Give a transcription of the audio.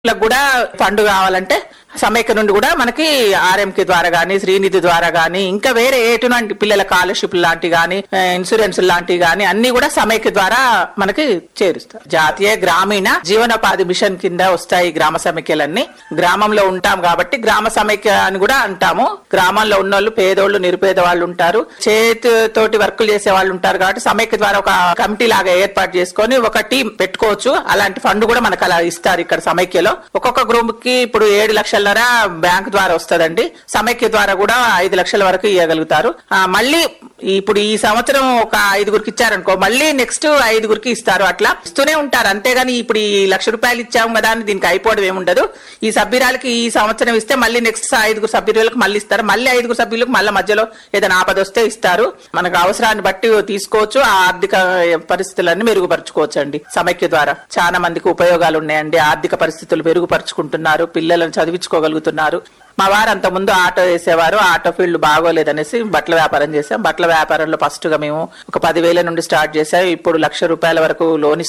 లకు కూడా ఫండ్ కావాలంటే సమైక్య నుండి కూడా మనకి ఆర్ఎంకే ద్వారా గానీ శ్రీనిధి ద్వారా గానీ ఇంకా వేరే ఎటువంటి పిల్లల స్కాలర్షిప్ లాంటి గానీ ఇన్సూరెన్స్ లాంటివి గానీ అన్ని కూడా సమైక్య ద్వారా మనకి చేరుస్తారు జాతీయ గ్రామీణ జీవనోపాధి మిషన్ కింద వస్తాయి ఈ గ్రామ సమైక్యలన్నీ గ్రామంలో ఉంటాం కాబట్టి గ్రామ సమైక్య అని కూడా అంటాము గ్రామంలో ఉన్నోళ్ళు పేదోళ్ళు నిరుపేద వాళ్ళు ఉంటారు చేతితోటి వర్కులు చేసే వాళ్ళు ఉంటారు కాబట్టి సమైక్య ద్వారా ఒక కమిటీ లాగా ఏర్పాటు చేసుకొని ఒక టీం పెట్టుకోవచ్చు అలాంటి ఫండ్ కూడా మనకు అలా ఇస్తారు ఇక్కడ సమైక్యలో ఒక్కొక్క గ్రూప్ కి ఇప్పుడు ఏడు లక్షలన్నర బ్యాంక్ ద్వారా వస్తదండి సమైక్య ద్వారా కూడా ఐదు లక్షల వరకు ఇవ్వగలుగుతారు ఆ, మళ్ళీ ఇప్పుడు ఈ సంవత్సరం ఒక ఐదుగురికి ఇచ్చారనుకో మళ్ళీ నెక్స్ట్ ఐదుగురికి ఇస్తారు అట్లా ఇస్తూనే ఉంటారు అంతేగాని ఇప్పుడు ఈ లక్ష రూపాయలు ఇచ్చాము కదా అని దీనికి అయిపోవడం ఏముండదు ఈ సభ్యురాలకి ఈ సంవత్సరం ఇస్తే మళ్ళీ నెక్స్ట్ ఐదుగురు సభ్యులకు మళ్ళీ ఇస్తారు మళ్ళీ ఐదుగురు సభ్యులకు మళ్ళీ మధ్యలో ఏదైనా ఆపద వస్తే ఇస్తారు మనకు అవసరాన్ని బట్టి తీసుకోవచ్చు ఆ ఆర్థిక పరిస్థితులన్నీ మెరుగుపరచుకోవచ్చు అండి సమైక్య ద్వారా చాలా మందికి ఉపయోగాలు ఉన్నాయండి ఆర్థిక పరిస్థితులు మెరుగుపరుచుకుంటున్నారు పిల్లలను చదివించుకోగలుగుతున్నారు మా వారు అంత ముందు ఆటో వేసేవారు ఆటో ఫీల్డ్ బాగోలేదనేసి బట్టల వ్యాపారం చేసాం బట్టల వ్యాపారంలో ఫస్ట్ గా మేము ఒక పదివేల నుండి స్టార్ట్ చేసాం ఇప్పుడు లక్ష రూపాయల వరకు లోన్